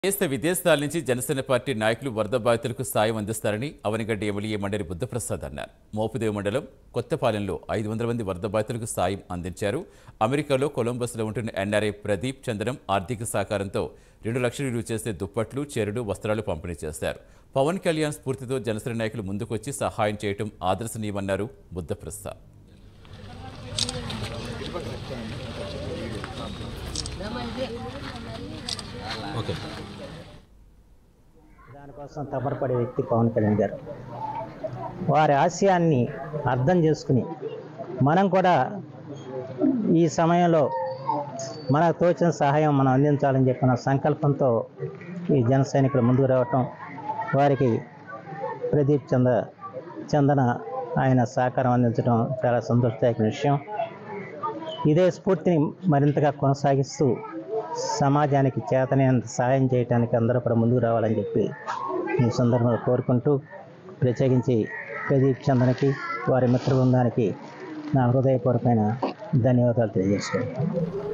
దేశ విదేశాల నుంచి జనసేన పార్టీ నాయకులు వరద బాధితులకు సాయం అందిస్తారని అవనిగడ్డ ఎమ్మెల్యే మండలి బుద్ధప్రసాద్ అన్నారు మోపుదేవి మండలం కొత్తపాలెంలో ఐదు వందల మంది వరద బాధితులకు సాయం అందించారు అమెరికాలో కొలంబస్లో ఉంటున్న ఎన్ఆర్ఐ ప్రదీప్ చంద్రం ఆర్థిక సహకారంతో రెండు లక్షలు విలువ చేసే దుప్పట్లు చెరుడు వస్త్రాలు పంపిణీ చేశారు పవన్ కళ్యాణ్ స్ఫూర్తితో జనసేన నాయకులు ముందుకొచ్చి సహాయం చేయడం ఆదర్శనీయమన్నారు బుద్ధప్రసాద్ ఓకే దానికోసం తపరపడే వ్యక్తి పవన్ కళ్యాణ్ గారు వారి ఆశయాన్ని అర్థం చేసుకుని మనం కూడా ఈ సమయంలో మనకు తోచిన సహాయం మనం అందించాలని చెప్పిన సంకల్పంతో ఈ జన సైనికులు ముందుకు రావటం వారికి ప్రదీప్ చంద్ర చందన ఆయన సహకారం అందించడం చాలా సంతోషదాయక విషయం ఇదే స్ఫూర్తిని మరింతగా కొనసాగిస్తూ సమాజానికి చేతనైనంత సహాయం చేయడానికి అందరూ కూడా ముందుకు రావాలని చెప్పి ఈ సందర్భంగా కోరుకుంటూ ప్రత్యేకించి ప్రదీప్ చంద్రకి వారి మిత్ర బృందానికి నా హృదయపూర్వకమైన ధన్యవాదాలు తెలియజేసుకుంటాను